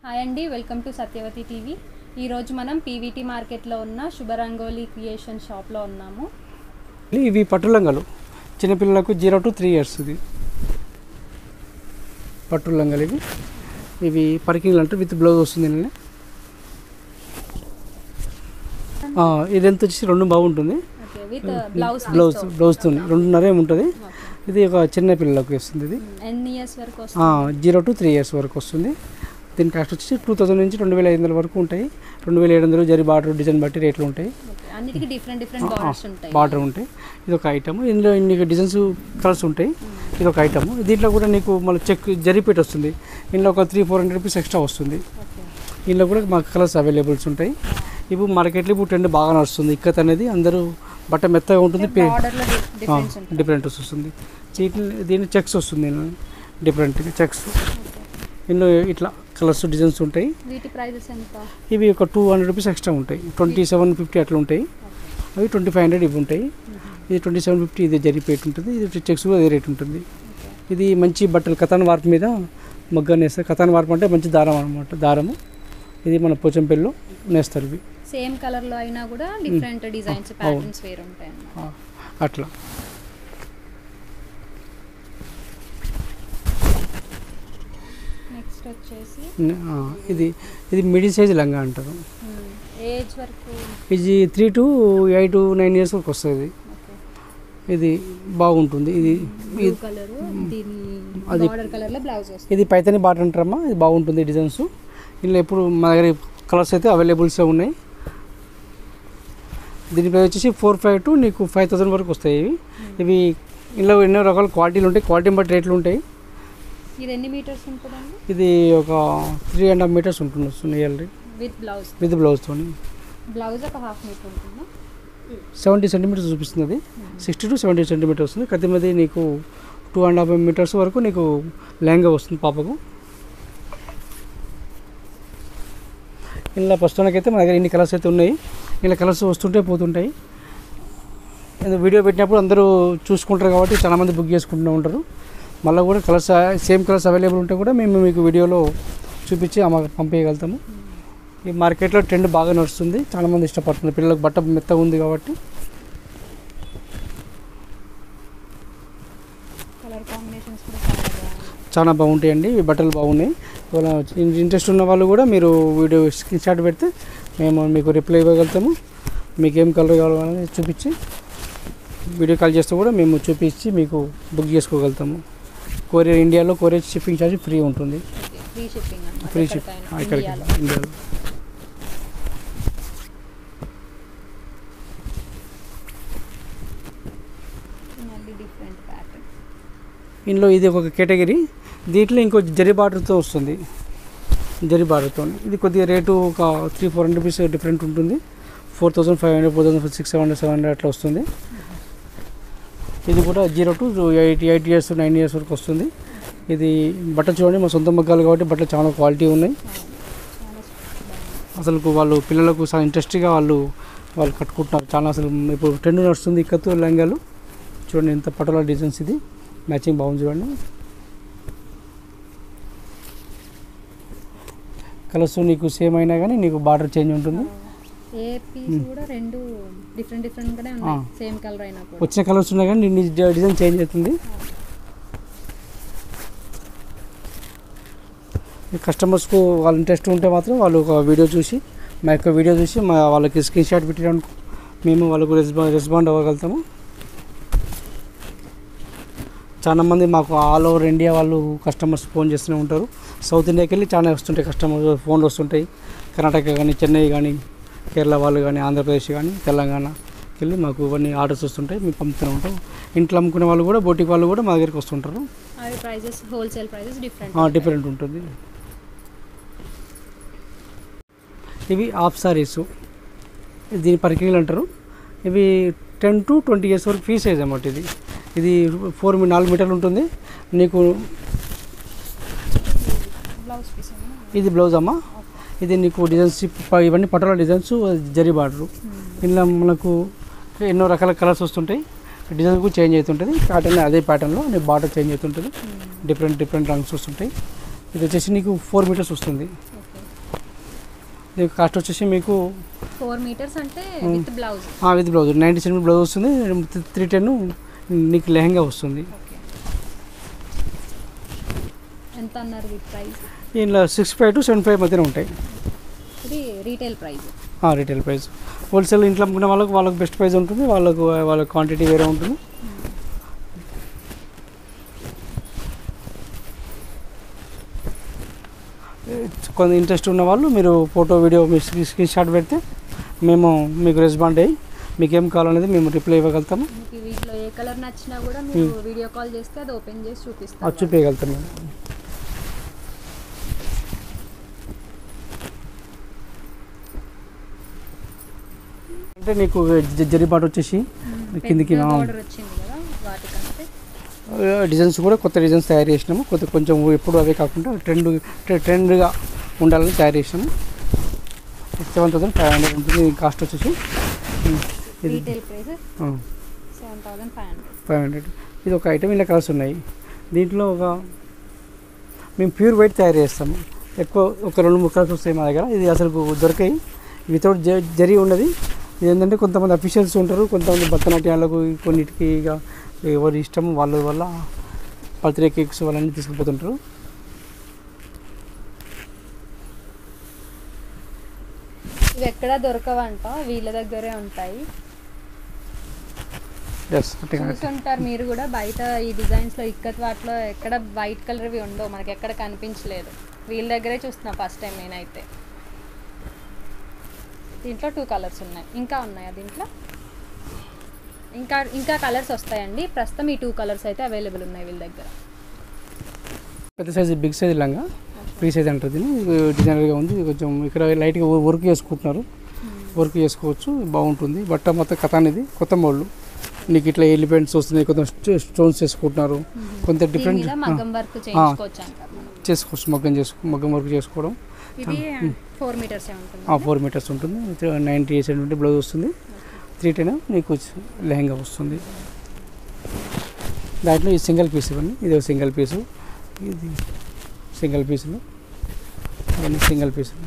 Hi అండి welcome to Satyavathi TV ఈరోజు మనం పీవీటీ మార్కెట్లో ఉన్న శుభరంగోలి క్రియేషన్ షాప్లో ఉన్నాము ఇవి పట్టు లంగాలు చిన్నపిల్లలకు జీరో టు త్రీ ఇయర్స్ ఇది పట్టు లంగాలు ఇవి ఇవి పర్కింగ్లు అంటే విత్ బ్లౌజ్ వస్తుంది దీనిలో. ఆ, ఇది ఎంత వచ్చేసి రెండు బాగుంటుంది ఓకే విత్ బ్లౌజ్ బ్లౌజ్ బ్లౌజ్తో రెండున్నర ఏమి ఉంటుంది ఇది ఒక చిన్న పిల్లలకు వస్తుంది ఇది ఎన్ని ఇయర్స్ వరకు వస్తుంది జీరో టు త్రీ ఇయర్స్ వరకు వస్తుంది దీని కాస్ట్ వచ్చేసి టూ థౌసండ్ నుంచి రెండు వేల ఐదు వందల వరకు ఉంటాయి రెండు వేల ఏడు వందలు జరి బార్డర్ డిజైన్ బట్టి రేట్లు ఉంటాయి ఓకే అన్నిటికీ డిఫరెంట్ డిఫరెంట్ బార్డర్స్ ఉంటాయి బార్డర్ ఉంటాయి ఇది ఒక ఐటమ్ ఇందులో నీకు డిజైన్స్ కలర్స్ ఉంటాయి ఇది ఒక ఐటమ్ దీంట్లో కూడా నీకు మళ్ళీ చెక్ జరిపేట్ వస్తుంది ఇందులో ఒక three four hundred rupees extra వస్తుంది ఓకే ఇందులో కూడా మాకు కలర్స్ అవైలబుల్స్ ఉంటాయి ఇప్పుడు మార్కెట్లో ఇప్పుడు ట్రెండ్ బాగా నడుస్తుంది ఇక్కత్ అనేది అందరూ బట్ట మెత్తగా ఉంటుంది పే బార్డర్లో డిఫరెన్స్ ఉంటుంది డిఫరెంట్ వస్తుంది చీటి దీని చెక్స్ వస్తుంది డిఫరెంట్ చెక్స్ ఇందులో ఇట్లా కలర్స్ డిజైన్స్ ఉంటాయి వీటి ప్రైజెస్ ఎంత ఇవి ఒక టూ హండ్రెడ్ రూపీస్ ఎక్స్ట్రా ఉంటాయి ట్వంటీ సెవెన్ ఫిఫ్టీ అట్లా ఉంటాయి అవి ట్వంటీ ఫైవ్ హండ్రెడ్ ఇవి ఉంటాయి ఇది ట్వంటీ సెవెన్ ఫిఫ్టీ ఇది జరిపేట్ ఉంటుంది ఇది చెక్స్ కూడా అదే రేట్ ఉంటుంది ఇది మంచి బట్టలు కథాన్ వార్ప్ మీద మగ్గ నేస్తారు కథాన్ వార్ప్ అంటే మంచి దారం అనమాట దారము ఇది మన పోచంపల్లిలో నేస్తారు ఇవి సేమ్ కలర్లో అయినా కూడా డిఫరెంట్ డిజైన్స్ ప్యాటర్న్స్ వేరు ఉంటాయి అన్నమాట ఆ, అట్లా నెక్స్ట్ వచ్చేసి ఆ, ఇది ఇది మిడిల్ సైజ్ లంగా అంటారు ఏజ్ వరకు ఇది three to eight nine years వరకు వస్తుంది ఓకే ఇది బాగుంటుంది ఇది బ్లూ కలర్ దీని అది- బార్డర్ కలర్లో బ్లౌజ్ వస్తుంది ఇది పైతని బాట అంటారమ్మా ఇది బాగుంటుంది డిజైన్స్ ఇందులో ఇప్పుడు మా దగ్గర కలర్స్ అయితే అవైలబుల్సే ఉన్నాయి దీనిపై వచ్చేసి ఫోర్ ఫైవ్ టు నీకు ఫైవ్ థౌసండ్ వరకు వస్తాయి ఇవి ఇవి ఇందులో ఎన్నో రకాల క్వాలిటీలు ఉంటాయి క్వాలిటీని బట్టి రేట్లు ఉంటాయి ఇది ఎన్ని మీటర్స్ ఉంటుందండి ఇది ఒక త్రీ అండ్ హాఫ్ మీటర్స్ ఉంటుంది నియర్లీ విత్ బ్లౌజ్ విత్ బ్లౌజ్తో బ్లౌజ్ ఒక హాఫ్ మీటర్ ఉంటుందా సెవెంటీ సెంటీమీటర్స్ చూపిస్తుంది అది సిక్స్టీ టు సెవెంటీ సెంటీమీటర్స్ వస్తుంది కత్తిమది నీకు టూ అండ్ హాఫ్ మీటర్స్ వరకు నీకు లెహంగా వస్తుంది పాపకు ఇలా ప్రస్తుతానికైతే మన దగ్గర ఇన్ని కలర్స్ అయితే ఉన్నాయి ఇలా కలర్స్ వస్తుంటే పోతుంటాయి ఏదో వీడియో పెట్టినప్పుడు అందరూ చూసుకుంటారు కాబట్టి చాలామంది బుక్ చేసుకుంటూ ఉంటారు మళ్ళీ కూడా కలర్స్ సేమ్ కలర్స్ అవైలబుల్ ఉంటే కూడా మేము మీకు వీడియోలో చూపించి అమ్మ పంపించగలుగుతాము ఈ మార్కెట్లో ట్రెండ్ బాగా నడుస్తుంది చాలామంది ఇష్టపడుతుంది పిల్లలకు బట్ట మెత్తగా ఉంది కాబట్టి కలర్ కాంబినేషన్స్ కూడా చాలా బాగుంది చాలా బాగుంటాయండి ఈ బట్టలు బాగున్నాయి ఒకవేళ ఇంట్రెస్ట్ ఉన్న వాళ్ళు కూడా మీరు వీడియో స్క్రీన్ షాట్ పెడితే మేము మీకు రిప్లై ఇవ్వగలుగుతాము మీకు ఏం కలర్ కావాలని చూపించి వీడియో కాల్ చేస్తే కూడా మేము చూపించి మీకు బుక్ చేసుకోగలుగుతాము కొరియర్ ఇండియాలో కొరియర్ షిప్పింగ్ ఛార్జ్ ఫ్రీ ఉంటుంది ఓకే ఫ్రీ షిప్పింగ్ అన్నమాట ఫ్రీ షిప్ ఎక్కడికైనా ఇక్కడికి ఇండియాలో ఇండియాలో మళ్ళీ డిఫరెంట్ ప్యాటర్న్ ఇందులో ఇది ఒక కేటగిరీ దీంట్లో ఇంకో జరి బార్డర్తో వస్తుంది జరి బార్డర్తో ఇది కొద్దిగా రేటు ఒక three four hundred rupees different ఉంటుంది four thousand five hundred four thousand six hundred seven hundred అట్లా వస్తుంది ఇది కూడా zero to eight eight years nine years వరకు వస్తుంది ఇది బట్టలు చూడండి మా సొంత మగ్గాలు కాబట్టి బట్టలు చాలా క్వాలిటీ ఉన్నాయి చాలా బాగుంది అసలు వాళ్ళు పిల్లలకు చాలా ఇంట్రెస్ట్గా వాళ్ళు వాళ్ళు కట్టుకుంటున్నారు చాలా అసలు ఇప్పుడు ట్రెండ్ నడుస్తుంది ఇక్కత్తు లంగాలు చూడండి ఎంత పటోలా డిజైన్స్ ఇది మ్యాచింగ్ బాగుంది చూడండి కలర్స్ నీకు సేమ్ అయినా కానీ నీకు బార్డర్ చేంజ్ ఉంటుంది ఏ పీస్ కూడా రెండు డిఫరెంట్ డిఫరెంట్ గానే ఉన్నాయి సేమ్ కలర్ అయినా కూడా వచ్చిన కలర్స్ ఉన్నా కానీ నీ డిజైన్ చేంజ్ అవుతుంది ఈ కస్టమర్స్కు వాళ్ళ ఇంట్రెస్ట్ ఉంటే మాత్రం వాళ్ళు ఒక వీడియో చూసి మా యొక్క వీడియో చూసి మా వాళ్ళకి స్క్రీన్ షాట్ పెట్టడానికి మేము వాళ్ళకు రెస్పాండ్ రెస్పాండ్ అవ్వగలుగుతాము చాలా మంది మాకు ఆల్ ఓవర్ ఇండియా వాళ్ళు కస్టమర్స్ ఫోన్ చేస్తూనే ఉంటారు సౌత్ ఇండియాకి వెళ్ళి చాలా వస్తుంటాయి కస్టమర్ ఫోన్లు వస్తుంటాయి కర్ణాటక కానీ చెన్నై కానీ కేరళ వాళ్ళు కానీ ఆంధ్రప్రదేశ్ కానీ తెలంగాణకి వెళ్ళి మాకు ఇవన్నీ ఆర్డర్స్ వస్తుంటాయి మేము పంపుతూనే ఉంటాం ఇంట్లో అమ్ముకునే వాళ్ళు కూడా బోటిక్ వాళ్ళు కూడా మా దగ్గరికి వస్తుంటారు అవి prices wholesale prices different different ఉంటుంది ఇవి హాఫ్ సారీస్ దీని పరికిలు అంటారు ఇవి టెన్ టు ట్వంటీ ఇయర్స్ వరకు ఫ్రీ సైజ్ అన్నమాట ఇది ఇది ఫోర్ నాలుగు మీటర్లు ఉంటుంది నీకు బ్లౌజ్ పీస్ ఇది బ్లౌజ్ అమ్మ ఇది నీకు డిజైన్స్ ఇప్ప- ఇవన్నీ పటోలా డిజైన్స్ జరీ బార్డరు ఇందులో మనకు ఎన్నో రకాల కలర్స్ వస్తుంటాయి డిజైన్ కూడా చేంజ్ అవుతుంటుంది ప్యాటర్న్ అదే ప్యాటర్న్లో నీకు బార్డర్ చేంజ్ అవుతుంటుంది డిఫరెంట్ డిఫరెంట్ రంగ్స్ వస్తుంటాయి ఇది వచ్చేసి నీకు ఫోర్ మీటర్స్ వస్తుంది ఓకే దీని కాస్ట్ వచ్చేసి మీకు ఫోర్ మీటర్స్ అంటే with blouse with blouse ninety seven blouse వస్తుంది త్రీ టెన్ నీకు లెహంగా వస్తుంది ఓకే ఎంత అన్నారు విత్ ప్రైస్ దీనిలో six five to seven five మధ్యన ఉంటాయి ఇది retail price retail price wholesale ఇంట్లో అమ్ముకునే వాళ్ళకి వాళ్ళకి బెస్ట్ ప్రైస్ ఉంటుంది వాళ్ళకు వాళ్ళ క్వాంటిటీ వేరే ఉంటుంది కొంత ఇంట్రెస్ట్ ఉన్న వాళ్ళు మీరు ఫోటో వీడియో మీ స్క్రీన్ షాట్ పెడితే మేము మీకు రెస్పాండ్ అయ్యి మీకు ఏం కావాలనేది మేము రిప్లై ఇవ్వగలుగుతాము మీకు వీటిలో ఏ కలర్ నచ్చినా కూడా మీరు వీడియో కాల్ చేస్తే అది ఓపెన్ చేసి అది చూపిస్తారు చూపించగలుగుతాం మేము అంటే నీకు జ- జరీ పాట వచ్చేసి కిందికి ఆ, ఆర్డర్ వచ్చింది కదా వాటికంటే డిజైన్స్ కూడా కొత్త డిజైన్స్ తయారు చేసినాము కొత్త కొంచెం ఎప్పుడు అవే కాకుండా ట్రెండ్ ట్రెండ్గా ఉండాలని తయారు చేసినాము సెవెన్ థౌసండ్ ఫైవ్ హండ్రెడ్ ఉంటుంది కాస్ట్ వచ్చేసి ఉమ్, ఇది retail price seven thousand five hundred five hundred ఇది ఒక ఐటమ్ ఇలా కలర్స్ ఉన్నాయి దీంట్లో ఒక మేము ప్యూర్ వైట్ తయారు చేస్తాము ఎక్కువ ఒక రెండు మూడు కలర్స్ వస్తాయి మా దగ్గర ఇది అసలు దొరకాయి వితౌట్ జ జరీ ఉన్నది ఇది ఏంటంటే కొంతమంది అఫీషియల్స్ ఉంటారు కొంతమంది భరతనాట్యాలకు కొన్నిటికి ఇక ఎవరి ఇష్టం వాళ్ళ వల్ల బర్త్డే కేక్స్ వాళ్ళని తీసుకుపోతుంటారు ఇవి ఎక్కడ దొరకవంట వీళ్ళ దగ్గరే ఉంటాయి ఎస్ అంటే చూసుంటారు మీరు కూడా బయట ఈ డిజైన్స్ లో ఇక్కత్ వాటిలో ఎక్కడ వైట్ కలర్వి ఉండవు మనకి ఎక్కడ కనిపించలేదు వీళ్ళ దగ్గరే చూస్తున్నా ఫస్ట్ టైం నేనైతే దీంట్లో టూ కలర్స్ ఉన్నాయి ఇంకా ఉన్నాయా దీంట్లో ఇంకా ఇంకా కలర్స్ వస్తాయండి ప్రస్తుతం ఈ టూ కలర్స్ అయితే అవైలబుల్ ఉన్నాయి వీళ్ళ దగ్గర పెద్ద సైజు బిగ్ సైజ్ లంగా ఫ్రీ సైజ్ అంటారు దీన్ని ఇది డిజైనర్గా ఉంది ఇది కొంచెం ఇక్కడ లైట్గా వర్క్ చేసుకుంటున్నారు వర్క్ చేసుకోవచ్చు బాగుంటుంది బట్ట మొత్తం కథ అనేది కొత్త మోళ్ళు నీకు ఇట్లా ఎలిఫెంట్స్ వస్తున్నాయి కొంత స్టోన్స్ చేసుకుంటున్నారు కొంత దీని డిఫరెంట్ మీద మగ్గం వర్క్ చేయించుకోవచ్చు అంటారు మనం చేసుకోవచ్చు మగ్గం చేసుకో మగ్గం వర్క్ చేసుకోవడం ఇది ఫోర్ మీటర్స్ ఉంటుంది ఫోర్ మీటర్స్ ఉంటుంది నైంటీ సెవెంటీ బ్లౌజ్ వస్తుంది త్రీ టెన్ నీకు లెహంగా వస్తుంది దాంట్లో ఈ సింగిల్ పీస్ ఇవన్నీ ఇది ఒక సింగిల్ పీసు ఇది సింగిల్ పీసులు ఇవన్నీ సింగిల్ పీసులు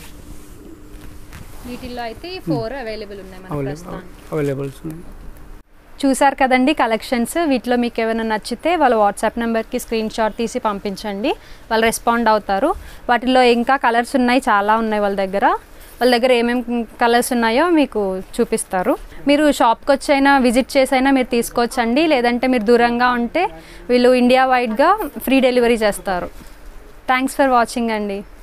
వీటిల్లో అయితే ఫోర్ అవైలబుల్ ఉన్నాయి మన అవైలబుల్ ప్రస్తుతానికి అవైలబుల్స్ ఉన్నాయి చూసారు కదండి కలెక్షన్స్ వీటిలో మీకు ఏమైనా నచ్చితే వాళ్ళ వాట్సాప్ నెంబర్కి స్క్రీన్ షాట్ తీసి పంపించండి వాళ్ళు రెస్పాండ్ అవుతారు వాటిలో ఇంకా కలర్స్ ఉన్నాయి చాలా ఉన్నాయి వాళ్ళ దగ్గర వాళ్ళ దగ్గర ఏమేమి కలర్స్ ఉన్నాయో మీకు చూపిస్తారు మీరు షాప్కి వచ్చైనా విజిట్ చేసైనా మీరు తీసుకోవచ్చండి లేదంటే మీరు దూరంగా ఉంటే వీళ్ళు ఇండియా వైడ్గా ఫ్రీ డెలివరీ చేస్తారు థ్యాంక్స్ ఫర్ వాచింగ్ అండి